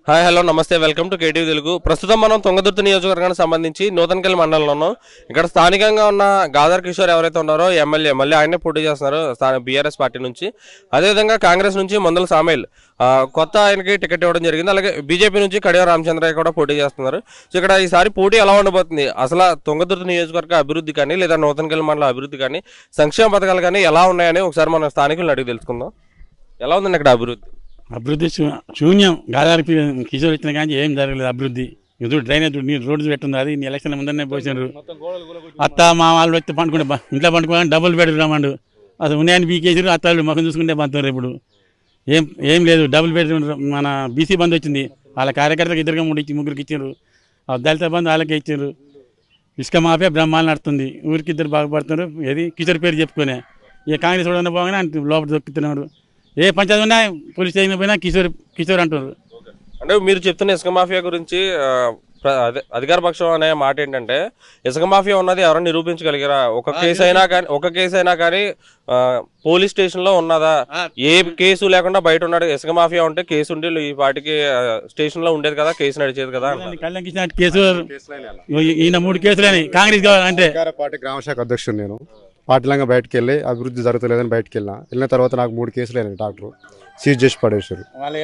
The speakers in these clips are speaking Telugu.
హాయ్ హలో నమస్తే వెల్కమ్ టు కేటీవీ తెలుగు ప్రస్తుతం మనం తుంగదుర్తి నియోజకవర్గానికి సంబంధించి నూతనకల్ మండలంలో ఉన్నాం ఇక్కడ స్థానికంగా ఉన్న గాదర్ కిషోర్ ఎవరైతే ఉన్నారో ఎమ్మెల్యే మళ్ళీ ఆయనే పోటీ చేస్తున్నారు స్థానిక బీఆర్ఎస్ పార్టీ నుంచి అదేవిధంగా కాంగ్రెస్ నుంచి మందుల సామేల్ ఆ, కొత్త ఆయనకి టికెట్ ఇవ్వడం జరిగింది అలాగే బీజేపీ నుంచి కడియ రామచంద్రయ్య కూడా పోటీ చేస్తున్నారు సో ఇక్కడ ఈసారి పోటీ ఎలా ఉండబోతుంది అసలు తుంగదుర్తి నియోజకవర్గ అభివృద్ధి కానీ లేదా నూతనకల్ మండల అభివృద్ధి కానీ సంక్షేమ పథకాలు కానీ ఎలా ఉన్నాయని ఒకసారి మనం స్థానికులను అడిగి తెలుసుకుందాం ఎలా ఉందండి ఇక్కడ అభివృద్ధి అభివృద్ధి శూ- శూన్యం గాదారి కిషోర్ వచ్చిన కానీ ఏం జరగలేదు అభివృద్ధి ఇది డ్రైనేజ్ నీరు రోడ్డు పెట్టుంది అది ఈ ఎలక్షన్ ముందరనే పోసినారు అత్త మా వాళ్ళు వచ్చి పండుకుంటే బా- ఇంట్లో పండుకోవాలని డబుల్ బెడ్ రమ్మండు అసలు ఉన్నాయని బీకేసారు అత్త వాళ్ళు ముఖం చూసుకుంటే పంతున్నారు ఇప్పుడు ఏం ఏం లేదు డబుల్ బెడ్ మన బీసీ బంద్ వచ్చింది వాళ్ళ కార్యకర్తలకు ఇద్దరుగా మూడు ఇచ్చి ముగ్గురికి ఇచ్చారు ఆ దళిత బంధు వాళ్ళకే ఇచ్చారు ఇసుక మాఫియా బ్రహ్మాలు నడుతుంది ఊరికి ఇద్దరు బాగుపడుతున్నారు ఏది కిషోర్ పేరు చెప్పుకునే ఇక కాంగ్రెస్ కూడా పోగానే అంత లోపల దొక్కుతున్నారు ఏ పంచాయతీ ఉన్నా పోలీస్ స్టేషన్ పోయినా కిషోర్ కిషోర్ అంటున్నారు అంటే మీరు చెప్తున్న ఇసుక మాఫియా గురించి ఆ, ప్ర- అదే అధికార పక్షం అనే మాట ఏంటంటే ఇసుక మాఫియా ఉన్నది ఎవరైనా నిరూపించగలిగారా ఒక కేసు అయినా కానీ ఒక కేసు అయినా కానీ ఆ, పోలీస్ స్టేషన్ లో ఉన్నదా ఏ కేసు లేకుండా బయట ఉన్నాడు ఇసుక మాఫియా ఉంటే కేసు ఉండి ఈ పాటికి ఆ, స్టేషన్ లో ఉండేది కదా కేసు నడిచేది కదా అంటారు. కళ్యాణ్ కిషన్ కేసు ఈ- ఈయన మూడు కేసులని కాంగ్రెస్ కావాలంటే అధికార పార్టీ గ్రామశాఖ అధ్యక్షుడు నేను పార్టీలంగా బయటకు వెళ్ళి అభివృద్ధి జరుగుతలేదని బయటకు వెళ్ళిన వెళ్ళిన తర్వాత నాకు మూడు కేసులు అయినాయి డాక్టర్ సీజ్ చేసి పడేసారు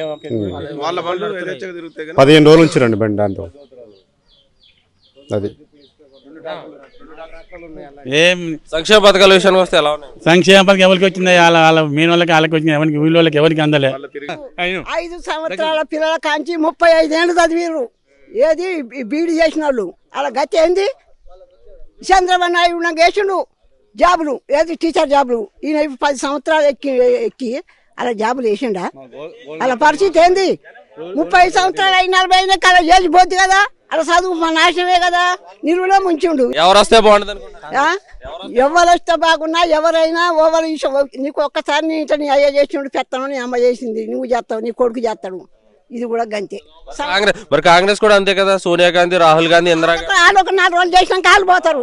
పదిహేను రోజులు ఉంచారండి బండి దాంతో అది ఏం సంక్షేమ పథకాల విషయానికి వస్తే ఎలా ఉన్నాయి సంక్షేమ పథకం ఎవరికి వచ్చింది వాళ్ళ వాళ్ళ మీన వాళ్ళకి వాళ్ళకి వచ్చింది ఎవరికి వీళ్ళ వాళ్ళకి ఎవరికి అందలే ఐదు సంవత్సరాల పిల్లల కాంచి ముప్పై ఐదేళ్ళు చదివిర్రు ఏది ఈ బీడీ చేసిన వాళ్ళు అలా గతి ఏంది చంద్రబాబు నాయుడు నాకు వేసిండు జాబులు ఏది టీచర్ జాబులు ఈయన ఇప్పుడు పది సంవత్సరాలు ఎక్కి ఎక్కి అలా జాబులు వేసిండా అలా పరిస్థితి ఏంది ముప్పై సంవత్సరాలు అయిన నలభై అయినా కల ఏజ్ పోద్ది కదా అలా చదువు మా నాశనమే కదా నిలువులో ముంచిండు ఎవరు వస్తే బాగుంటుంది అనుకుంటున్నారు ఆ? ఎవరు వస్తే బాగున్నా ఎవరైనా ఓవర్ నీకు ఒక్కసారి నీ ఇంట నీ అయ్య చేసినప్పుడు పెత్తను నీ అమ్మ చేసింది నువ్వు చేస్తావు నీ కొడుకు చేస్తాడు ఇది కూడా గంతే కాంగ్రెస్ మరి కాంగ్రెస్ కూడా అంతే కదా సోనియా గాంధీ రాహుల్ గాంధీ ఇందిరా గాంధీ వాళ్ళు ఒక నాలుగు రోజులు చేసినాక వాళ్ళు పోతారు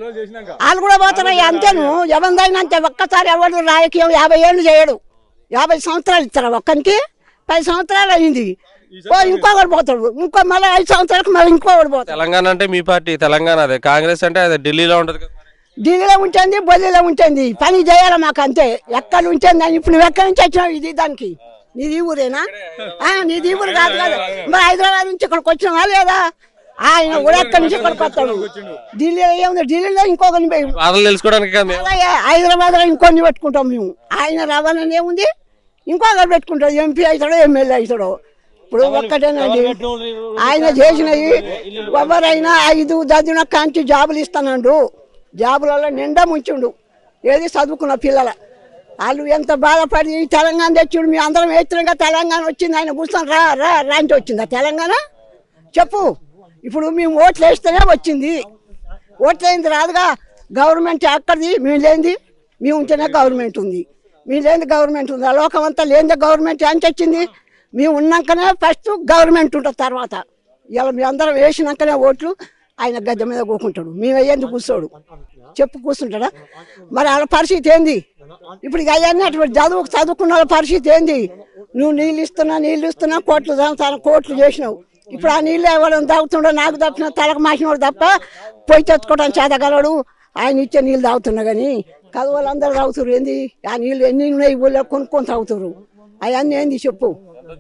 వాళ్ళు కూడా పోతారు అయ్యా, అంతేను ఎవరిదైనా అంతే ఒక్కసారి ఎవరు రాజకీయం యాభై ఏళ్ళు చేయడు యాభై సంవత్సరాలు ఇస్తారా ఒక్కరికి పది సంవత్సరాలు అయింది ఓ ఇంకొకటి పోతాడు ఇంకో మళ్ళీ ఐదు సంవత్సరాలకు మళ్ళీ ఇంకొకటి పోతాడు తెలంగాణ అంటే మీ పార్టీ తెలంగాణ అదే కాంగ్రెస్ అంటే అదే ఢిల్లీలో ఉంటది కదా మరి. ఢిల్లీలో ఉంటుంది బొల్లీలో ఉంటుంది పని చేయాలి మాకు అంతే ఎక్కడ ఉంటుంది అని ఇప్పుడు నువ్వు ఎక్కడి నుంచి వచ్చినావు ఇది దానికి నీది ఈ ఊరేనా ఆ, నీది ఈ ఊరు కాదు కాదు మరి హైదరాబాద్ నుంచి ఇక్కడికి వచ్చినావా లేదా ఆయన కూడా ఎక్కడి నుంచి ఇక్కడికి వస్తాడు ఢిల్లీలో ఏముంది ఢిల్లీలో ఇంకొకరిని పోయి బాధలు తెలుసుకోవడానికి కదా మేము అలాగే హైదరాబాద్ లో ఇంకొన్ని పెట్టుకుంటాం మేము ఆయన రావాలని ఏముంది ఇంకొకరు పెట్టుకుంటాడు ఎంపీ అవుతాడో ఎమ్మెల్యే అవుతాడో ఇప్పుడు ఒక్కటేనండి ఆయన చేసినవి ఎవరైనా ఐదు దద్దున కాంచి జాబులు ఇస్తానండు జాబులలో నిండా ముంచుండు ఏది చదువుకున్న పిల్లల వాళ్ళు ఎంత బాధపడి ఈ తెలంగాణ తెచ్చుడు మీ అందరం ఎత్తుగా తెలంగాణ వచ్చింది ఆయన కూర్చొని రా రా రా అంటే వచ్చిందా తెలంగాణ చెప్పు ఇప్పుడు మేము ఓట్లు వేస్తేనే వచ్చింది ఓట్లు వేయింది రాదుగా గవర్నమెంట్ ఎక్కడిది మేము లేనిది మేము ఉంటేనే గవర్నమెంట్ ఉంది మేము లేని గవర్నమెంట్ ఉంది ఆ లోకం అంతా లేనిదే గవర్నమెంట్ ఏం వచ్చింది మేము ఉన్నాకనే ఫస్ట్ గవర్నమెంట్ ఉంటుంది తర్వాత ఇలా మీ అందరం వేసినాకనే ఓట్లు ఆయన గద్దె మీద కూకుంటాడు మేము అయ్యేందుకు కూర్చోడు చెప్పు కూర్చుంటాడా మరి వాళ్ళ పరిస్థితి ఏంది ఇప్పుడు ఇక అవన్నీ అటువంటి చదువు చదువుకున్న వాళ్ళ పరిస్థితి ఏంది నువ్వు నీళ్ళు ఇస్తున్నా నీళ్ళు ఇస్తున్నా కోట్లు తాగుతాను కోట్లు చేసినావు ఇప్పుడు ఆ నీళ్ళు ఎవరైనా తాగుతుండో నాకు తప్పిన తలకు మాసినోడు తప్ప పొయ్యి తెచ్చుకోవడానికి చేతగలడు ఆయన ఇచ్చే నీళ్ళు తాగుతున్నా కానీ కదు వాళ్ళందరూ తాగుతారు ఏంది ఆ నీళ్ళు ఎన్ని ఉన్నాయి ఊళ్ళో కొనుక్కొని తాగుతారు అవన్నీ ఏంది చెప్పు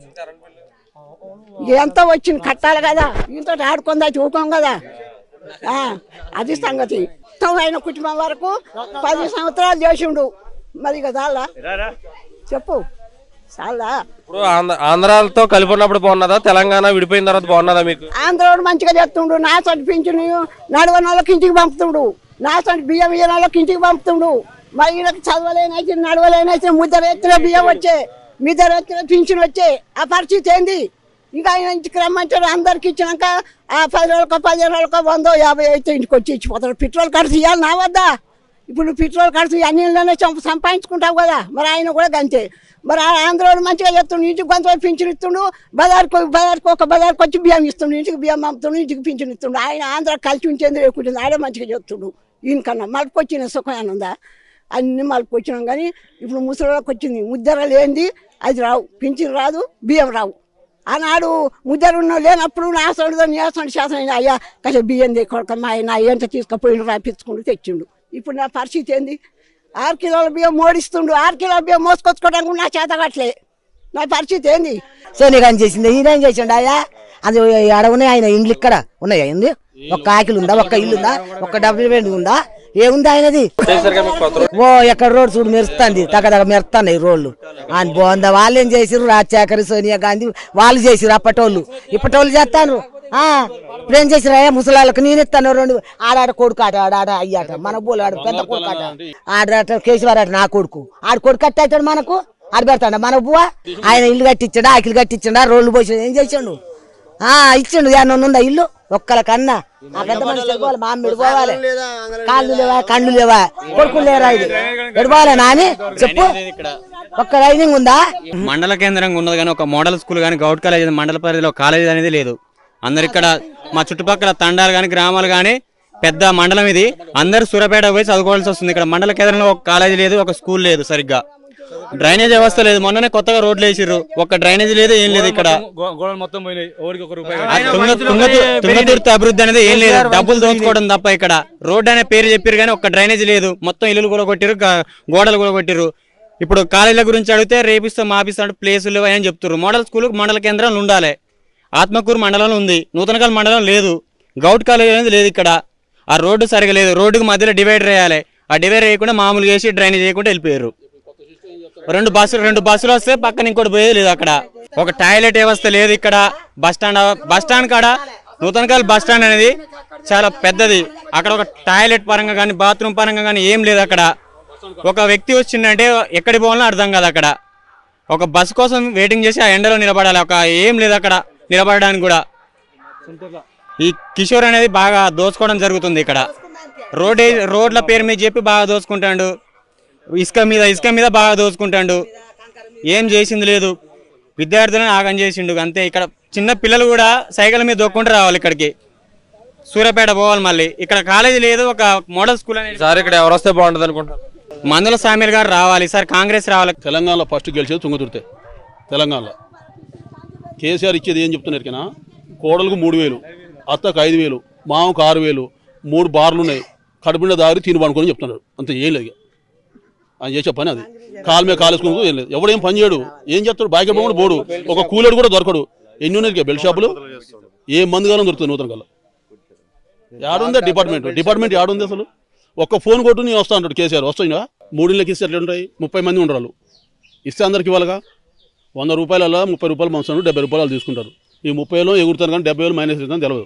ఎంత వచ్చింది కట్టాలి కదా ఇంతో ఆడుకుందా చూకోం కదా ఆ, అది సంగతి మొత్తం ఆయన కుటుంబం వరకు పది సంవత్సరాలు చేసిండు మరి ఇక చాలా చెప్పు చాలా ఇప్పుడు ఆంధ్ర ఆంధ్రాలతో కలిపి ఉన్నప్పుడు బాగున్నదా తెలంగాణ విడిపోయిన తర్వాత బాగున్నదా మీకు ఆంధ్రోడు మంచిగా చేస్తుండు నా సొంటి పింఛను నడవని వాళ్ళకి ఇంటికి పంపుతుండు నా సొంటి బియ్యం ఇయ్యని వాళ్ళకి ఇంటికి పంపుతుండు మరి వీళ్ళకి చదవలేనైతే నడవలేనైతే ముద్దరు ఎత్తున బియ్యం వచ్చే మిద్దరు ఎత్తున పింఛన్ వచ్చే ఆ పరిస్థితి ఏంది ఇంకా ఆయన ఇంటికి రమ్మంటాడు అందరికి ఇచ్చినాక ఆ పది రోజులకో పదిహేను రోజులకో వందో యాభై అయితే ఇంటికి వచ్చి ఇచ్చిపోతాడు పెట్రోల్ ఖర్చు ఇవ్వాలి నా వద్దా ఇప్పుడు నువ్వు పెట్రోల్ ఖర్చు అన్నిలోనే చంప సంపాదించుకుంటావు కదా మరి ఆయన కూడా గంతే మరి ఆ ఆంధ్రోడు మంచిగా చెప్తుండు ఇంటికి కొంత పింఛన్ ఇస్తుండు బజార్కు బజార్కు ఒక బజార్కి వచ్చి బియ్యం ఇస్తుండు ఇంటికి బియ్యం పంపుతుండు ఇంటికి పింఛన్ ఇస్తుండు ఆయన ఆంధ్ర కలిసి ఉంచేందుకు లేకుంటుంది ఆడే మంచిగా చెప్తుండు ఈయనకన్నా మలుపుకొచ్చిన సుఖం ఏమైనా ఉందా అన్ని మలుపుకొచ్చినాం కానీ ఇప్పుడు ముసలికి వచ్చింది ముద్దర లేనిది అది రావు పింఛన్ రాదు బియ్యం రావు ఆనాడు ముద్దరున్న లేనప్పుడు నా సొంత నేసండి శాసనం అయ్యా కాసేపు బియ్యం కొడుక మా ఆయన ఎంత తీసుకుపోయిండు రాపించుకుంటూ తెచ్చిండు ఇప్పుడు నా పరిస్థితి ఏంది ఆరు కిలోల బియ్యం మోడిస్తుండు ఆరు కిలోల బియ్యం మోసుకొచ్చుకోవడానికి నా చేత కట్టలే నా పరిస్థితి ఏంది సోనియాగాంధీ చేసింది ఈయన ఏం చేసిండు ఆయా అది ఆడ ఉన్నాయి ఆయన ఇండ్లు ఇక్కడ ఉన్నాయా ఏంది ఒక్క ఆకిలు ఉందా ఒక్క ఇల్లు ఉందా ఒక్క డబ్బులు వెండి ఉందా ఏముంది ఆయనది చేశారుగా మీకు కొత్త రోడ్ ఓ ఎక్కడ రోడ్ చూడు మెరుస్తుంది తగ్గ తగ్గ మెరుస్తున్నాయి రోడ్లు అని బాగుందా వాళ్ళు ఏం చేసిర్రు రాజశేఖర్ సోనియా గాంధీ వాళ్ళు చేసిర్రు అప్పటోళ్ళు ఇప్పటోళ్ళు చేస్తాను ఆ, ఇప్పుడు ఏం చేసిరా ముసలాళ్ళకి నేను ఇస్తాను రెండు ఆడాడ కొడుకు ఆట ఆడాడ అయ్యాట మన బోలు ఆడు పెద్ద కొడుకు ఆట ఆడాట కేశవరాట నా కొడుకు ఆడు కొడుకు కట్టి అవుతాడు మనకు ఆడు పెడతాడు మన బువ్వ ఆయన ఇల్లు కట్టించాడా ఆకిలు కట్టించాడా రోడ్లు పోసి ఏం చేసిండు ఆ ఇచ్చిండు ఏమన్నా ఉందా ఇల్లు ఒక్కల కన్నా ఆ పెద్ద మనిషి ఎడుకోవాలి మా అమ్మ ఎడుకోవాలి కాళ్ళు లేవా కళ్ళు లేవా కొడుకులు లేరా ఇది ఎడుకోవాలి నాని చెప్పు ఒక్క రైనింగ్ ఉందా మండల కేంద్రంగా ఉన్నది కానీ ఒక మోడల్ స్కూల్ కానీ గౌట్ కాలేజ్ మండల పరిధిలో కాలేజ్ అనేది లేదు అందరు ఇక్కడ మా చుట్టుపక్కల తండాలు కానీ గ్రామాలు కానీ పెద్ద మండలం ఇది అందరు సూరపేట పోయి చదువుకోవాల్సి వస్తుంది ఇక్కడ మండల కేంద్రంలో ఒక కాలేజ్ లేదు ఒక స్కూల్ లేదు సరిగ్గా డ్రైనేజ్ వ్యవస్థ లేదు మొన్ననే కొత్తగా రోడ్లు వేసిర్రు ఒక డ్రైనేజ్ లేదు ఏం లేదు ఇక్కడ గోడలు మొత్తం పోయినాయి ఎవరికి ఒక రూపాయి ఆ తుంగ- తుంగతు- తుంగతుర్తి అభివృద్ధి అనేది ఏం లేదు డబ్బులు దోచుకోవడం తప్ప ఇక్కడ రోడ్ అనే పేరు చెప్పారు కానీ ఒక్క డ్రైనేజ్ లేదు మొత్తం ఇల్లులు కూడా కొట్టిరు గా- గోడలు కూడా కొట్టిరు ఇప్పుడు కాలేజీల గురించి అడిగితే రేపిస్తాం మాపిస్తాం ప్లేసులు లేవు అని చెప్తున్నారు మోడల్ స్కూల్ మండల కేంద్రాలు ఉండాలి ఆత్మకూరు మండలం ఉంది నూతనకాల మండలం లేదు గౌట్ కాలేజ్ అనేది లేదు ఇక్కడ ఆ రోడ్డు సరిగా లేదు రోడ్డుకి మధ్యలో డివైడర్ వేయాలి ఆ డివైడర్ వేయకుండా మామూలుగా వేసి డ్రైనేజ్ చేయకుండా వెళ్ళిపోయారు రెండు బస్సులు రెండు బస్సులు వస్తే పక్కన ఇంకోటి పోయేది లేదు అక్కడ ఒక టాయిలెట్ వ్యవస్థ లేదు ఇక్కడ బస్ స్టాండ్ బస్ స్టాండ్ కాడ నూతనకాల బస్ స్టాండ్ అనేది చాలా పెద్దది అక్కడ ఒక టాయిలెట్ పరంగా కానీ బాత్రూమ్ పరంగా కానీ ఏం లేదు అక్కడ ఒక వ్యక్తి వచ్చిందంటే ఎక్కడికి పోవాలో అర్థం కాదు అక్కడ ఒక బస్ కోసం వెయిటింగ్ చేసి ఆ ఎండలో నిలబడాలి ఒక ఏం లేదు అక్కడ నిలబడడానికి కూడా ఈ కిషోర్ అనేది బాగా దోచుకోవడం జరుగుతుంది ఇక్కడ రోడ్ రోడ్ల పేరు మీద చెప్పి బాగా దోచుకుంటాడు ఇసుక మీద ఇసుక మీద బాగా దోచుకుంటాడు ఏం చేసింది లేదు విద్యార్థులను ఆగం చేసిండు అంతే ఇక్కడ చిన్న పిల్లలు కూడా సైకిల్ మీద దొక్కుంటూ రావాలి ఇక్కడికి సూర్యాపేట పోవాలి మళ్ళీ ఇక్కడ కాలేజీ లేదు ఒక మోడల్ స్కూల్ అనేది సార్ ఇక్కడ ఎవరు వస్తే బాగుంటుంది అనుకుంటారు మందుల సామీల్ గారు రావాలి సార్ కాంగ్రెస్ రావాలి తెలంగాణలో ఫస్ట్ గెలిచేది తుంగతుర్తే తెలంగాణలో కేసీఆర్ ఇచ్చేది ఏం చెప్తున్నారు కన్నా కోడలకు మూడు వేలు అత్తకు ఐదు వేలు మామకు ఆరు వేలు మూడు బార్లు ఉన్నాయి కడుపుండ దారి తిని పనుకొని చెప్తున్నారు అంత ఏం లేదు ఇక. ఆయన చేసే పని అది కాలు మీద కాలేసుకుని ఏం లేదు ఎవడేం పని చేయడు ఏం చేస్తాడు బాగా కూడా పోడు ఒక కూలర్ కూడా దొరకడు ఎన్ని ఉన్నాయి ఇక బెల్ షాపులు ఏ మందు కాలం దొరుకుతుంది నూతన కల్లా యాడుందా డిపార్ట్మెంట్ డిపార్ట్మెంట్ యాడుంది అసలు ఒక్క ఫోన్ కొట్టు నేను వస్తా అంటాడు కేసీఆర్ వస్తాయినా మూడిళ్ళకి ఇస్తే ఎట్లా ఉంటాయి ముప్పై మంది ఉండరు ఇస్తే అందరికి ఇవ్వాలిగా వంద రూపాయలలో ముప్పై రూపాయలు పంచుతాను డెబ్బై రూపాయలు వాళ్ళు తీసుకుంటారు ఈ ముప్పై వేలు ఎగురుతారు కానీ డెబ్బై వేలు మైనస్ అవుతుందని తెలియదు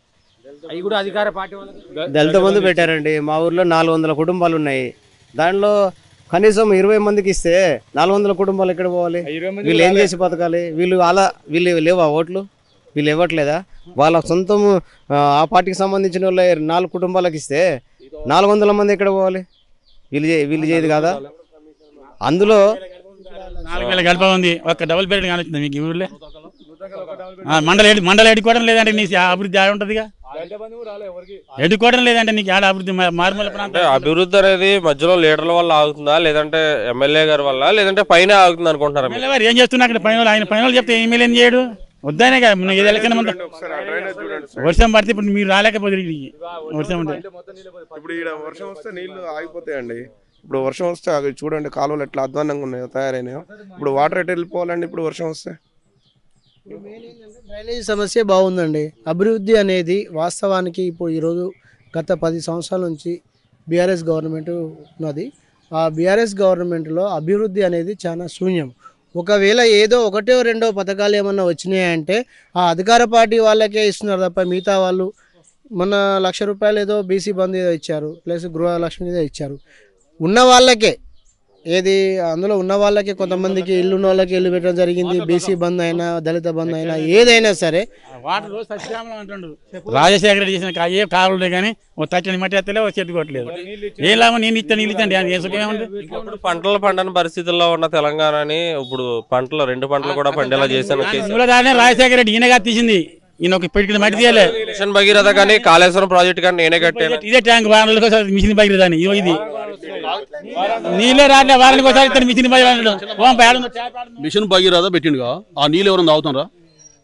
దళిత బంధు పెట్టారండి మా ఊర్లో నాలుగు వందల కుటుంబాలు ఉన్నాయి దాంట్లో కనీసం ఇరవై మందికి ఇస్తే నాలుగు వందల కుటుంబాలు ఎక్కడ పోవాలి వీళ్ళు ఏం చేసి బతకాలి వీళ్ళు అలా వీళ్ళు లేవా ఓట్లు వీళ్ళు ఇవ్వట్లేదా వాళ్ళ సొంతం ఆ, ఆ పార్టీకి సంబంధించిన వాళ్ళ నాలుగు కుటుంబాలకు ఇస్తే నాలుగు వందల మంది ఎక్కడ పోవాలి వీళ్ళు చే- వీళ్ళు చేయదు కదా అందులో నాలుగు వేల గడప ఉంది ఒక్క డబుల్ బెడ్ కానొచ్చింది మీకు ఈ ఊర్లో ఆ, మండల హెడ్ మండల ఎడుకోవడం లేదంటే నీకు ఆ అభివృద్ధి ఆడ ఉంటుందిగా ఎడుకోవడం లేదంటే నీకు ఆడ అభివృద్ధి మా- మారుమూల అంటే ప్రాంతం అభివృద్ధి అనేది మధ్యలో లీడర్ల వల్ల ఆగుతుందా లేదంటే ఎమ్మెల్యే గారి వల్ల లేదంటే పైన ఆగుతుంది అనుకుంటారా మీరు? ఎమ్మెల్యే వారు ఏం చేస్తున్నా అక్కడ పైన వాళ్ళు- ఆయన పైన వాళ్ళు చెప్తే ఎమ్మెల్యే ఏం చేయడు వద్దనే కదా మన ఏది ఎలక్షన్ ముందు వర్షం పడితే ఇప్పుడు మీరు రాలేకపోతే ఇక్కడికి. వర్షం ఉంటే ఇప్పుడు ఈడ వర్షం వస్తే నీళ్లు ఆగిపోతాయండి ఇప్పుడు వర్షం వస్తే అవి చూడండి కాలువలు ఎట్లా అధ్వానంగా ఉన్నాయో తయారైనాయో ఇప్పుడు వాటర్ ఎటు వెళ్ళిపోవాలండి ఇప్పుడు వర్షం వస్తే డ్రైనేజ్ సమస్య బాగుందండి అభివృద్ధి అనేది వాస్తవానికి ఇప్పుడు ఈరోజు గత పది సంవత్సరాల నుంచి బీఆర్ఎస్ గవర్నమెంట్ ఉన్నది ఆ బీఆర్ఎస్ గవర్నమెంట్లో అభివృద్ధి అనేది చాలా శూన్యం ఒకవేళ ఏదో ఒకటో రెండో పథకాలు ఏమన్నా వచ్చినాయంటే ఆ అధికార పార్టీ వాళ్ళకే ఇస్తున్నారు తప్ప మిగతా వాళ్ళు మొన్న లక్ష రూపాయలు ఏదో బీసీ బంద్ ఏదో ఇచ్చారు ప్లస్ గృహలక్ష్మి ఏదో ఇచ్చారు ఉన్న వాళ్ళకే ఏది అందులో ఉన్న వాళ్ళకి కొంతమందికి ఇల్లు ఉన్న వాళ్ళకి ఇల్లు పెట్టడం జరిగింది బీసీ బంద్ అయినా దళిత బంద్ అయినా ఏదైనా సరే వాటర్ రోజు సత్యామలం అంటుండు రాజశేఖర రెడ్డి చేసిన కా- ఏ కాలువలే కానీ ఓ తట్టని మట్టి ఎత్తలే ఓ చెట్టు కొట్టలేదు ఏ లాభం నేను ఇస్తాను నీళ్ళు ఇస్తాను ఏ సుఖం ఏముంది ఇప్పుడు పంటలు పండని పరిస్థితుల్లో ఉన్న తెలంగాణని ఇప్పుడు పంటలు రెండు పంటలు కూడా పండేలా చేశాను కేసీఆర్. మూలధారనే రాజశేఖర రెడ్డి ఈయనగా తీసింది ఈయన ఒక పెట్టుకుని మట్టి తీయలే మిషన్ భగీరథ కానీ కాళేశ్వరం ప్రాజెక్ట్ కానీ నేనే కట్టాను ఇదే ట్యాంక్ వారానికి ఒకసారి మిషన్ బగిరి దాన్ని ఇగో ఇది నీళ్ళే రాట్లే వారానికి ఒకసారి ఇస్తాను మిషన్ బగిరి అంటాడు ఓం పేడ మిషన్ భగీరథ పెట్టిండుగా ఆ నీళ్ళు ఎవరైనా తాగుతారా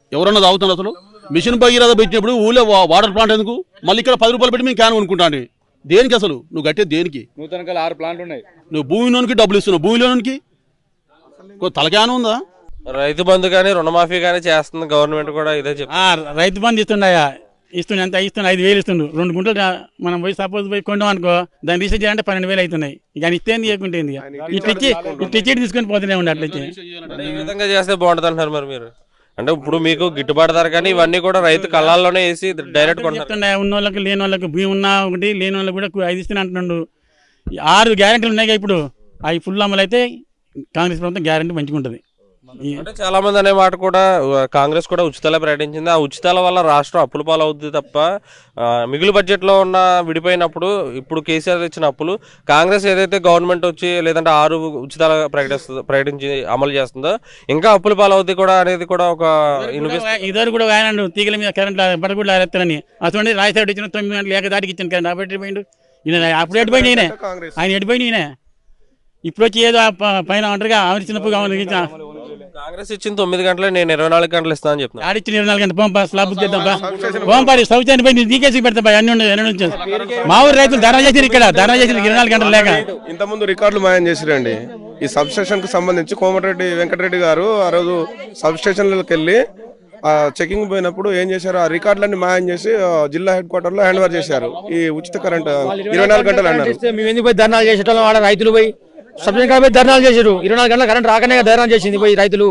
ఎవరన్నా తాగుతున్నారు అసలు మిషన్ భగీరథ పెట్టినప్పుడు ఊళ్ళో వా- వాటర్ ప్లాంట్ ఎందుకు మళ్ళీ ఇక్కడ పది రూపాయలు పెట్టి మేము క్యాన్ కొనుక్కుంటాను దేనికి అసలు నువ్వు కట్టే దేనికి నూతన ఆరు ప్లాంట్ ఉన్నాయి నువ్వు భూమిలోనికి డబ్బులు ఇస్తున్నావు భూమిలోనికి తలకాన ఉందా రైతు బంధు కానీ రుణమాఫీ కానీ చేస్తుంది గవర్నమెంట్ కూడా ఇదే చెప్తుంది ఆ, రైతు బంధు ఇస్తుండయా ఇస్తుండే ఎంత ఇస్తుండే ఐదు వేలు ఇస్తుండు రెండు గుంటలు రా- మనం పోయి సపోజ్ పోయి కొండాం అనుకో దాన్ని రీసెర్చ్ చేయాలంటే పన్నెండు వేలు అవుతున్నాయి ఇక ఆయన ఇస్తే చేయకుంటే ఇట్లా ఇచ్చి ఇట్లా ఇచ్చి తీసుకొని పోతూనే ఉండే అట్లా ఇచ్చి అంటే ఈ విధంగా చేస్తే బాగుంటుంది అంటున్నారు మరి మీరు అంటే ఇప్పుడు మీకు గిట్టుబాటు ధర కానీ ఇవన్నీ కూడా రైతు కళ్ళాల్లోనే వేసి డైరెక్ట్ కొంటారు చెప్తుండే ఉన్న వాళ్ళకి లేని వాళ్ళకి భూమి ఉన్నా ఒకటి లేని వాళ్ళకి కూడా ఐదు ఇస్తాను అంటున్నాడు ఈ ఆరు గ్యారెంటీలు ఉన్నాయి కదా ఇప్పుడు అవి ఫుల్ అమలు అయితే కాంగ్రెస్ ప్రభుత్వం గ్యారెంటీ మంచిగా ఉంటుంది ఈ- అంటే చాలా మంది అనే మాట కూడా ఆ, కాంగ్రెస్ కూడా ఉచితాలే ప్రకటించింది ఆ ఉచితాల వల్ల రాష్ట్రం అప్పుల పాలు అవుతుంది తప్ప ఆ, మిగులు బడ్జెట్ లో ఉన్న విడిపోయినప్పుడు ఇప్పుడు కేసీఆర్ ఇచ్చిన అప్పులు కాంగ్రెస్ ఏదైతే గవర్నమెంట్ వచ్చి లేదంటే ఆరు ఉచితాలు ప్రకటిస్తుంది ప్రకటించి అమలు చేస్తుందో ఇంకా అప్పుల పాలు అవుతుంది కూడా అనేది కూడా ఒక వినిపిస్తుంది ఇద్దరు కూడా ఆయన తీగల మీద కరెంట్ పడకుండా లారేస్తారని అటువంటి రాజశేఖర్ ఇచ్చిన తొమ్మిది గంటలు ఏక దాటికి ఇచ్చిన కరెంట్ అప్పుడు ఎడిపోయిండు ఈయన అప్పుడు ఎడిపోయింది ఈయన ఆయన ఎడిపోయింది ఈయన ఇప్పుడు వచ్చి ఏదో ఆ ప- పైన అంటారుగా ఆవిడ చిన్నప్పుడు కావాలి కాంగ్రెస్ ఇచ్చిన తొమ్మిది గంటలే నేను ఇరవై నాలుగు గంటలు ఇస్తానని చెప్తున్నాను ఆడిచ్చిన ఇరవై నాలుగు గంటలు పంప స్లాబ్ బుక్ చేద్దాం బా పంపారి శౌచాన్ని పోయి నీకేసి పెడతా బా అన్ని ఉండదు ఎన్ని నుంచి మా ఊరు రైతులు ధర్నా చేసి ఇక్కడ ధర్నా చేసి ఇరవై నాలుగు గంటలు లేక ఇంతకుముందు రికార్డులు మాయం చేసిరండి ఈ సబ్ స్టేషన్ కు సంబంధించి కోమటిరెడ్డి వెంకటరెడ్డి గారు ఆ రోజు సబ్ స్టేషన్లకు వెళ్ళి ఆ చెకింగ్ పోయినప్పుడు ఏం చేశారు ఆ రికార్డులన్నీ మాయం చేసి ఆ, జిల్లా హెడ్ క్వార్టర్ లో హ్యాండ్ ఓవర్ చేశారు ఈ ఉచిత కరెంట్ ఇరవై నాలుగు గంటలు అన్నారు మేము ఎందుకు పోయి ధర్నాలు చేసేటోళ్ళం ఆడ రైతులు పోయి సబ్సిడీ కాడ పోయి ధర్నాలు చేసారు ఇరవై నాలుగు గంటల కరెంట్ రాకనే కదా ధర్నా చేసింది పోయి రైతులు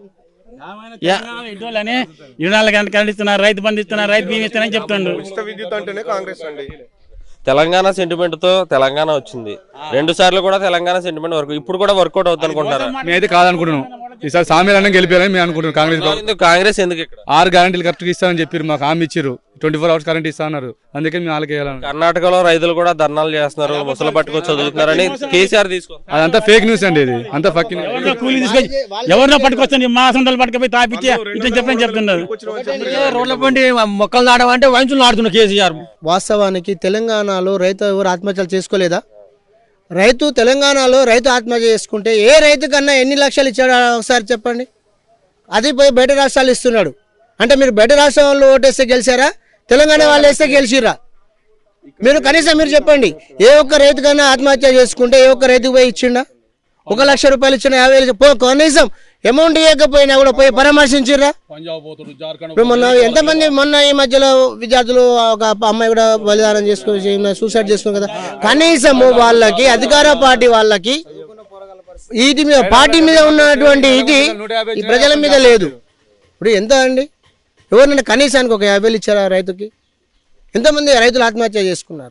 ఇటువల్లనే ఇరవై నాలుగు గంటలు కరెంట్ ఇస్తున్నారు రైతు బంధు ఇస్తున్నారు రైతు బీమా ఇస్తున్నారని చెప్తుండు ఉచిత విద్యుత్ అంటేనే కాంగ్రెస్ అండి తెలంగాణ సెంటిమెంట్ తో తెలంగాణ వచ్చింది రెండు సార్లు కూడా తెలంగాణ సెంటిమెంట్ వర్క్ ఇప్పుడు కూడా వర్కౌట్ అవుతుంది అనుకుంటారా మేమైతే కాదనుకుంటున్నాం ఈసారి సామ్యాలన్నా గెలిపారని మేము అనుకుంటున్నాం కాంగ్రెస్ గవ- ఎందుకు కాంగ్రెస్ ఎందుకు ఇక్కడ ఆరు గ్యారంటీలు కరెక్ట్గా ఇస్తామని చెప్పారు మాకు హామీ ఇచ్చారు ట్వంటీ ఫోర్ అవర్స్ కరెంట్ ఇస్తా అన్నారు అందుకే మేము వాళ్ళకి వేయాలని కర్ణాటకలో రైతులు కూడా ధర్నాలు చేస్తున్నారు ముసలు పట్టుకొని చదువుతున్నారని కేసీఆర్ తీసుకో అదంతా ఫేక్ న్యూస్ అండి ఇది అంతా ఫక్కి ఎవరినో కూలి తీసుకొచ్చి ఎవరినో పట్టుకొస్తుంది మా సొంతలు పట్టుకపోయి తాపిచ్చి ఇట్లా చెప్పని చెప్తున్నారు రోడ్ల పండి మొక్కలు నాడమంటే వయసులు నాడుతున్న కేసీఆర్ వాస్తవానికి తెలంగాణలో రైతు ఎవరు ఆత్మహత్యలు చేసుకోలేదా రైతు తెలంగాణలో రైతు ఆత్మహత్య చేసుకుంటే ఏ రైతు కన్నా ఎన్ని లక్షలు ఇచ్చాడో ఒకసారి చెప్పండి అది పోయి బయట రాష్ట్రాలు ఇస్తున్నాడు అంటే మీరు బయట రాష్ట్రం వాళ్ళు ఓటేస్తే గెలిచారా తెలంగాణ వాళ్ళు వేస్తే గెలిచిరా మీరు కనీసం మీరు చెప్పండి ఏ ఒక్క రైతు కన్నా ఆత్మహత్య చేసుకుంటే ఏ ఒక్క రైతుకు పోయి ఇచ్చిండా ఒక లక్ష రూపాయలు ఇచ్చిన యాభై వేలు పో కనీసం అమౌంట్ ఇవ్వకపోయినా కూడా పోయి పరామర్శించిర్రా ఇప్పుడు మొన్న ఎంతమంది మొన్న ఈ మధ్యలో విద్యార్థులు ఒక అమ్మాయి కూడా బలిదానం చేసుకుని సూసైడ్ చేసుకుని కదా కనీసము వాళ్ళకి అధికార పార్టీ వాళ్ళకి ఇది మీద పార్టీ మీద ఉన్నటువంటి ఇది ఈ ప్రజల మీద లేదు ఇప్పుడు ఎంత అండి ఎవరినైనా కనీసానికి ఒక యాభై వేలు ఇచ్చారా రైతుకి ఎంతమంది రైతులు ఆత్మహత్య చేసుకున్నారు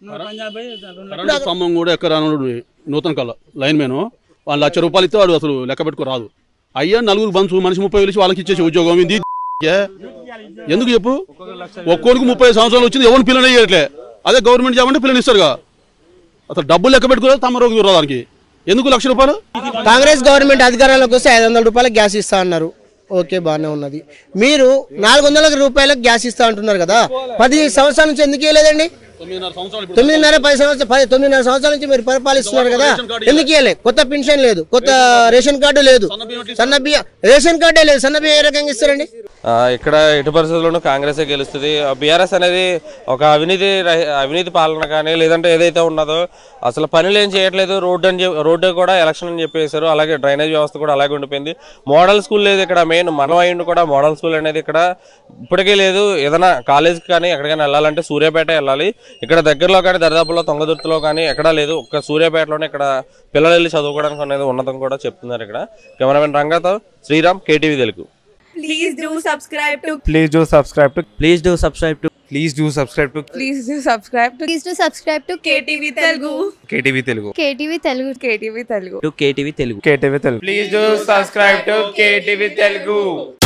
కరెంటు స్తంభం కూడా ఎక్కడ రానుడు నూతన కళ లైన్ మేను వాళ్ళు లక్ష రూపాయలు ఇస్తే వాడు అసలు లెక్క పెట్టుకో రాదు అయ్యా నలుగురు బంచు మనిషి ముప్పై వేలు ఇచ్చి వాళ్ళకి ఇచ్చేసి ఉద్యోగం ఇది ఏ? ఎందుకు చెప్పు ఒక్కోడికి ముప్పై సంవత్సరాలు వచ్చింది ఎవరిని పిల్లలు అయ్యేట్లే అదే గవర్నమెంట్ జాబ్ అంటే పిల్లలు ఇస్తారుగా అసలు డబ్బులు లెక్క పెట్టుకోలేదు తమ రోగి దానికి ఎందుకు లక్ష రూపాయలు కాంగ్రెస్ గవర్నమెంట్ అధికారంలోకి వస్తే ఐదు వందల రూపాయలకు గ్యాస్ ఇస్తా అన్నారు ఓకే బాగానే ఉన్నది మీరు నాలుగు వందల రూపాయలకు గ్యాస్ ఇస్తా అంటున్నారు కదా పది సంవత్సరాల నుంచి ఎందుకు ఇవ్వలేదండి తొమ్మిదిన్నర పది సంవత్సరాలు పది తొమ్మిదిన్నర సంవత్సరాల నుంచి మీరు పరిపాలిస్తున్నారు కదా ఎందుకు ఇవ్వలే కొత్త పెన్షన్ లేదు కొత్త రేషన్ కార్డు లేదు సన్న బియ్య రేషన్ కార్డే లేదు సన్న బియ్య ఏ రకంగా ఇస్తారండి ఆ, ఇక్కడ ఎటు పరిస్థితుల్లోనూ కాంగ్రెసే గెలుస్తుంది బీఆర్ఎస్ అనేది ఒక అవినీతి రహి- అవినీతి పాలన కానీ లేదంటే ఏదైతే ఉన్నదో అసలు పనులు ఏం చేయట్లేదు రోడ్డు అని చెప్- రోడ్డు కూడా ఎలక్షన్ అని చెప్పేశారు అలాగే డ్రైనేజ్ వ్యవస్థ కూడా అలాగే ఉండిపోయింది మోడల్ స్కూల్ లేదు ఇక్కడ మెయిన్ మనం అయ్యిండు కూడా మోడల్ స్కూల్ అనేది ఇక్కడ ఇప్పటికీ లేదు ఏదైనా కాలేజ్కి కానీ ఎక్కడికైనా వెళ్ళాలంటే సూర్యాపేట వెళ్ళాలి ఇక్కడ దగ్గరలో కానీ దరిదాపులో తొంగదుర్తిలో కానీ ఎక్కడా లేదు ఒక్క సూర్యాపేటలోనే ఇక్కడ పిల్లలు వెళ్ళి చదువుకోవడానికి అనేది ఉన్నతం కూడా చెప్తున్నారు ఇక్కడ కెమెరామెన్ రంగతో Sriram KTV Telugu Please do subscribe to. Please do subscribe to. Please do subscribe to. Please do subscribe to Please do subscribe to. Please do subscribe to KTV Telugu. KTV Telugu. KTV Telugu. KTV Telugu. To KTV Telugu. KTV Telugu. Please do subscribe to KTV Telugu.